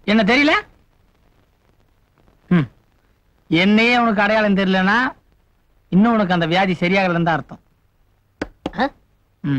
என்ன தெரியல ம். என்னையே உனக்கு அடையாளம் தெரியலனா இன்னும் உனக்கு அந்த வியாதி சரியாகலன்னு தான் அர்த்தம் ஆ? ம்.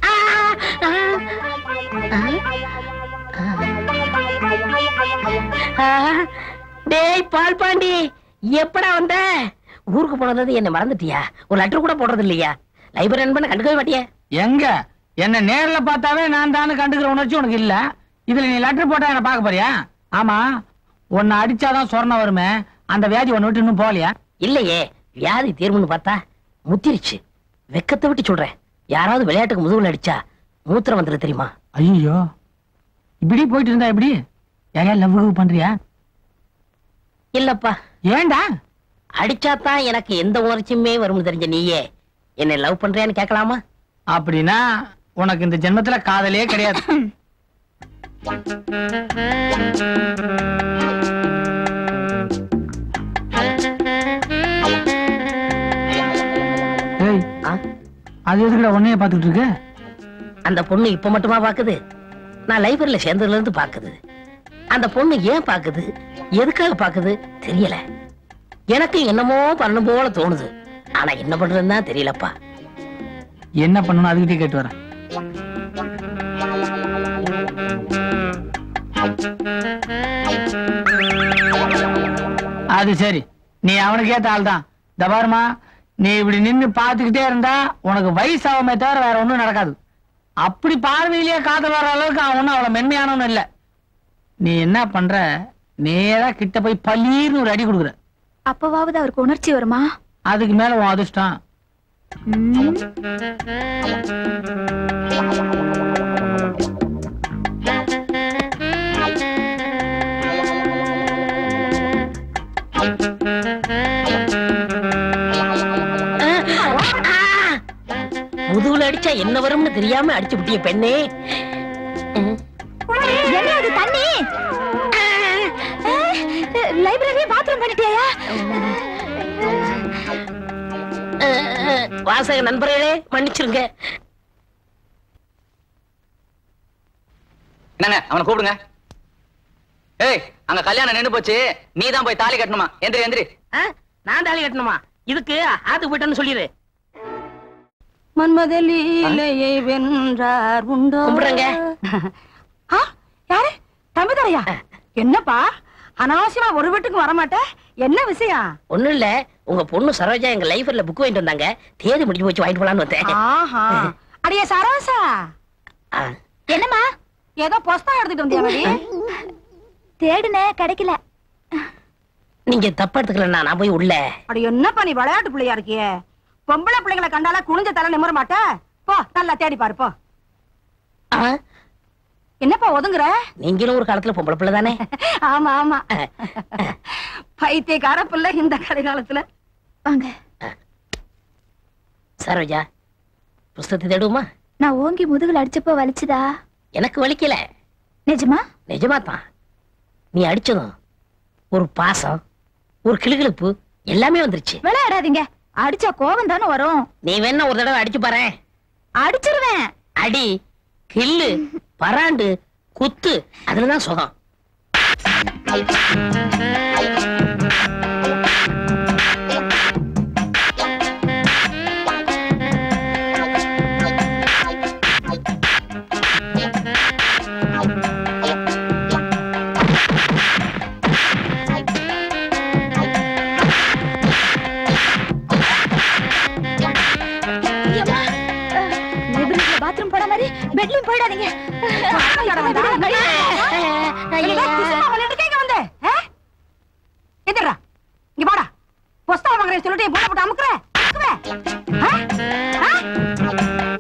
ஆ, டேய் பால் பாண்டி எப்படா வந்த ஊருக்கு போனது என்ன மறந்துட்டியா ஒரு லெட்டர் கூட போடுறது இல்லையா லைப்ரரி நண்பன் கண்டுக்கவே மாட்டியா எங்க என்ன நேர்ல பார்த்தாவே நான் தானே கண்டுக்கிற உணர்ச்சி உனக்கு இல்ல இதுல நீ லெட்டர் போட்டா என்ன பார்க்க போறியா ஆமா உன்னை அடிச்சாதான் சொர்ணம் வருமே அந்த வியாதி உன்னை விட்டு இன்னும் போகலையா இல்லையே வியாதி தீர்வுன்னு பார்த்தா முத்திருச்சு வெக்கத்தை விட்டு சொல்றேன் யாராவது விளையாட்டுக்கு முதுகுல அடிச்சா மூத்திரம் வந்துரு தெரியுமா ஐயோ இப்படி போயிட்டு இருந்தா எப்படி யாரையா லவ் பண்றியா இல்லப்பா ஏன்டா அடிச்சாதான் எனக்கு எந்த உணர்ச்சியுமே வரும்னு தெரிஞ்ச நீயே என்னை லவ் பண்றியான்னு கேட்கலாமா அப்படின்னா உனக்கு இந்த ஜென்மத்துல காதலே கிடையாது ஏய், ஆ? அது எதுக்குடா உன்னைய பாத்துக்கிட்டு இருக்க அந்த பொண்ணு இப்ப மட்டுமா பாக்குது நான் லைப்ரரியில சேர்ந்ததுல இருந்து பாக்குது அந்த பொண்ணு ஏன் பாக்குது எதுக்காக பாக்குது தெரியல எனக்கு என்னமோ பண்ணும் போல தோணுது ஆனா என்ன பண்றதுன்னு தான் தெரியலப்பா என்ன பண்ணணும் அதுகிட்டே கேட்டு வரேன் அது சரி நீ அவனுக்கு ஏத்த ஆள் தான் இந்த பாருமா நீ இப்படி நின்னு பாத்துக்கிட்டே இருந்தா உனக்கு வயசாகுமே தவிர வேற ஒண்ணும் நடக்காது அப்படி பார்வையிலேயே காதல் வர அளவுக்கு அவன் ஒண்ணும் அவ்வளவு மென்மையானவன் இல்ல நீ என்ன பண்ற நேரா கிட்ட போய் பல்லீர்னு ஒரு அடி கொடுக்குற அப்பவாவது அவருக்கு உணர்ச்சி வருமா அதுக்கு மேல உன் அதிர்ஷ்டம் ம், முதுகுல அடிச்சா என்ன வரும்னு தெரியாம அடிச்சு விட்டிய பெண்ணே என்ன அது தண்ணி லைப்ரரி பாத்ரூம் பண்ணிட்டியா வாசக நண்பர்களே மன்னிச்சிருங்க என்னங்க அவனை கூப்பிடுங்க ஏய் அங்க கல்யாணம் நின்னு போச்சு நீ தான் போய் தாலி கட்டணுமா எந்திரி எந்திரி ஆ, நான் தாலி கட்டணுமா இதுக்கு ஆத்து போயிட்டேன்னு சொல்லிடு மன்மதலீலையை வென்றார் உண்டோ கும்பிடுறேங்க. ஆ, யாரு தம்பிதாரையா என்னப்பா அனாவசியமா ஒரு வீட்டுக்கு வரமாட்ட என்ன விஷயம் ஒண்ணும் இல்ல உங்க பொண்ணு சரோஜா எங்க லைஃப்ல புக் வாங்கிட்டு வந்தாங்க தேதி முடிஞ்சு போச்சு வாங்கிட்டு போலான்னு வந்தேன் ஆஹா அடியே சரவசா ஆ, என்னம்மா ஏதோ புஸ்தகம் எடுத்துட்டு வந்தியாடி தேடுனே கிடைக்கல நீங்க தப்பா எடுத்துக்கலண்ணா நான் போய் உள்ள அடி என்னப்பா நீ விளையாட்டு பிள்ளையா இருக்கியே பொம்பளை பிள்ளைங்களை கண்டால குனிஞ்ச தலை நிமிர மாட்ட போ நல்லா தேடி பாரு போ ஆ, என்னப்பா ஒதுங்குற நீங்களும் ஒரு காலத்துல பொம்பளை பிள்ளை தானே ஆமா ஆமா பைத்தியக்கார பிள்ளை இந்த கடைகாலத்துல வாங்க சரோஜா புஸ்தகத்தை தேடுவோமா நான் ஓங்கி முதுகுல அடிச்சப்போ வலிச்சுதா எனக்கு வலிக்கல நிஜமா நிஜமா தான் நீ அடிச்சதும் ஒரு பாசம் ஒரு கிளுகிளுப்பு எல்லாமே வந்துருச்சு விளையாடாதீங்க அடிச்சா கோவம் தானே வரும் நீ வேணா ஒரு தடவை அடிச்சு பாரு அடிச்சிருவேன் அடி கில்லு பராண்டு குத்து அதுலதான் சுகம் லைப்ரரியில பாத்ரூம் போன மாதிரி பெட்லயும் போயிடாதீங்க என்னடா, குசுமா விளையாட்டுக்கே இங்க வந்த? ஆ? எந்திர்றா. இங்க வாடா. புஸ்தகம் வாங்குறேன்னு சொல்லிட்டு என் பொண்ணை போட்டு அமுக்குற? அமுக்குவ? ஆ? ஆ?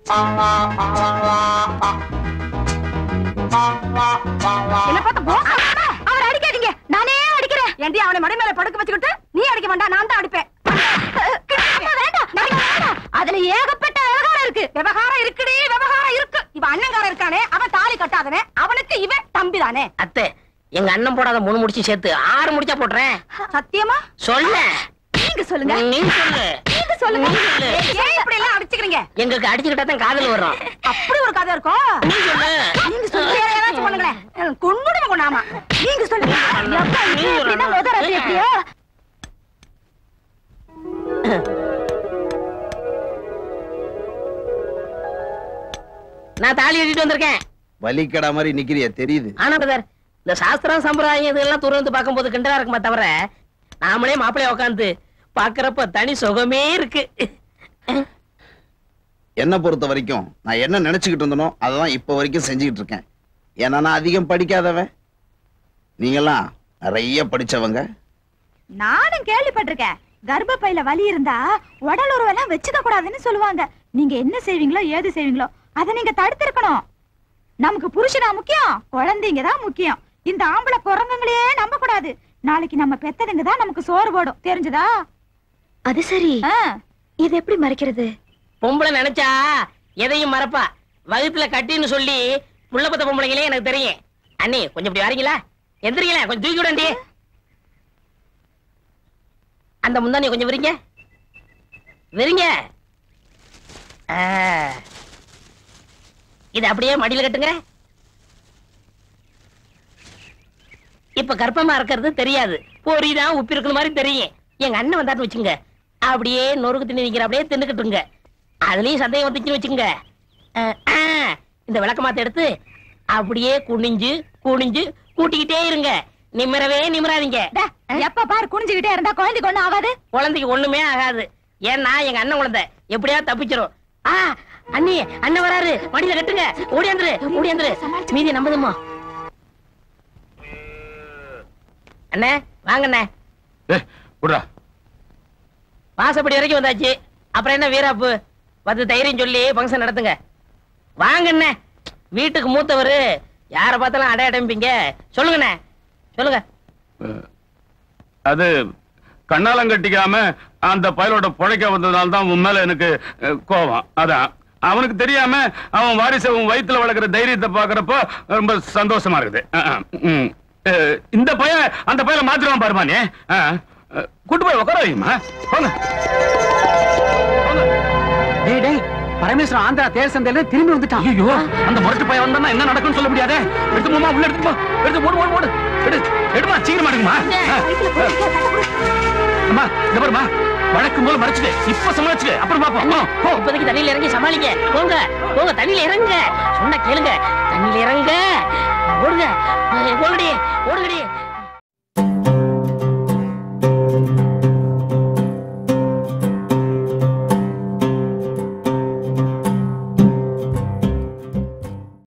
என்ன பார்த்து போஸ் ஆகுறா? அவர் அடிக்காதீங்க நானே அடிக்கிறேன் ஏண்டி அவனை மடை மேல படுக்க வச்சுக்கிட்டு நீ அடிக்க வேண்டாம் நான் தான் அடிப்பேன் வேண்டாம் வேண்டாம் அதுல ஏகப்பட்ட விவகாரம் இருக்கு விவகாரம் இருக்குடி விவகாரம் இருக்கு இவன் அண்ணங்காரன் இருக்கானே அவன் தாலி கட்டாதனே அவனுக்கு இவன் தம்பி தானே அத்தை எங்க அண்ணன் போடாத மூணு முடிச்சு சேர்த்து ஆறு முடிச்சா போட்டுறேன் சத்தியமா சொல்ல நீங்க சொல்லுங்க நீ சொல்லு நீங்க சொல்லுங்க நீ சொல்லு ஏன் இப்படி எல்லாம் அடிச்சுக்கிறீங்க எங்களுக்கு அடிச்சுக்கிட்டா தான் காதல் வரும் அப்படி ஒரு கதை இருக்கும் நீ சொல்லு நீங்க சொல்லி ஏதாச்சும் பண்ணுங்களேன் கொண்டுடுங்க கொண்டாமா நீங்க சொல்லுங்க எப்பா இது எப்படின்னா முத ராத்திரி எப்படியோ நான் தாலி கட்டிட்டு வந்திருக்கேன் வலிக்கடா மாதிரி நிக்கிறிய தெரியுது ஆனா பிரதர் இந்த சாஸ்திரம் சம்பிரதாயம் இதெல்லாம் துறந்து பார்க்கும்போது கிண்டலா இருக்குமா தவிர நாமளே மாப்பிளைய உட்காந்து பாக்குறப்ப தனி சுகமே இருக்கு என்ன பொறுத்த வரைக்கும் நான் என்ன நினைச்சுக்கிட்டு இருந்தனோ அததான் இப்ப வரைக்கும் செஞ்சுக்கிட்டு இருக்கேன் ஏன்னா நான் அதிகம் படிக்காதவன் நீங்கெல்லாம் நிறைய படிச்சவங்க நானும் கேள்விப்பட்டிருக்கேன் கர்ப்பப்பையில வலி இருந்தா உடல் உறவெல்லாம் வச்சுக்க கூடாதுன்னு சொல்லுவாங்க நீங்க என்ன செய்வீங்களோ ஏது செய்வீங்களோ அதை நீங்க தடுத்திருக்கணும் நமக்கு புருஷனா முக்கியம் குழந்தைங்க தான் முக்கியம் இந்த ஆம்பளை குரங்குங்களே நம்ப கூடாது நாளைக்கு நம்ம பெத்ததுங்க தான் நமக்கு சோறு போடும் தெரிஞ்சதா அது சரி இது எப்படி மறைக்கிறது பொம்பளை நினைச்சா எதையும் மறப்பா வகுப்புல கட்டின்னு சொல்லி புள்ள பத்த பொம்பளைங்களே எனக்கு தெரியும் அண்ணி கொஞ்சம் இப்படி வரீங்களா எந்திரிங்களா கொஞ்சம் தூக்கி விடண்டி அந்த முந்தானி கொஞ்சம் விரிங்க விரிங்க ஆ. இது அப்படியே மடியில கட்டுங்க இப்ப கர்ப்பமா இருக்கிறது தெரியாது பொரிதான் உப்பி இருக்கிற மாதிரி தெரியும் எங்க அண்ணன் வந்தாட்டு வச்சுங்க அப்படியே நொறுக்கு தின்னு நிக்கிற அப்படியே தின்னுக்கிட்டுங்க அதுலயும் சந்தேகம் வந்துச்சுன்னு வச்சுங்க அஹ், ஆ, இந்த விளக்கமாத்த எடுத்து அப்படியே குனிஞ்சு குனிஞ்சு கூட்டிக்கிட்டே இருங்க நிமிரவே நிமிராதீங்க டே, எப்ப பாரு குனிஞ்சுகிட்டே இருந்தா குழந்தைக்கு ஒண்ணும் ஆகாது குழந்தைக்கு ஒண்ணுமே ஆகாது ஏன்னா எங்க அண்ணன் குழந்தை எப்படியாவது தப்பிச்சிரும் ஆ அண்ணி அண்ணன் வராரு மடியில கட்டுங்க ஓடியாந்துரு ஓடியாந்துரு மீதி நம்பதுமா அண்ணே வாங்க அண்ணே ஏய் விட்றா வாசப்படி வரைக்கும் வந்தாச்சு அப்புறம் என்ன வீராப்பு பத்து தைரியம் சொல்லி ஃபங்க்ஷன் நடத்துங்க வாங்க அண்ணே வீட்டுக்கு மூத்தவர் யாரை பார்த்தாலும் அடைய அடைம்பிங்க சொல்லுங்கண்ணே சொல்லுங்க அஹ், அது கண்ணாலம் கட்டிக்காம அந்த பயலோட புழைக்க வந்ததுனால தான் உன் மேல எனக்கு அஹ், கோவம் அதான் அவனுக்கு தெரியாம அவன் வாரிசை உன் வயித்துல வளர்க்குற தைரியத்தை பாக்குறப்போ ரொம்ப சந்தோஷமா இருக்குது அஹ், அஹ், ம். அஹ், இந்த பையன் அந்த பையனை மாத்திருவான் பாருமா நீ அஹ், அஹ், கூட்டு போய் உட்கார வையுமா போங்க போங்க. டேய் டேய் பரமேஸ்வரன் ஆந்திரா தேர் சந்தையில திரும்பி வந்துட்டான் ஐயோ அந்த முரட்டு பையன் வந்தா என்ன நடக்கும்னு சொல்ல முடியாதே எடுத்து போமா உள்ள எடுத்து போ எடுத்து ஓடு ஓடு ஓடு எடு எடுமா சீக்கிரமா எடுக்குமா அம்மா இந்த பாருமா வழக்கம் போல மறைச்சிடு இப்ப சமாளிச்சுடு அப்புறம் பாப்போம் போ, போ இப்போதைக்கு தண்ணியில இறங்கி சமாளிங்க போங்க போங்க தண்ணியில இறங்க சொன்னா கேளுங்க தண்ணியில இறங்க ஓடுங்க ஓடுங்கடி ஓடுங்கடி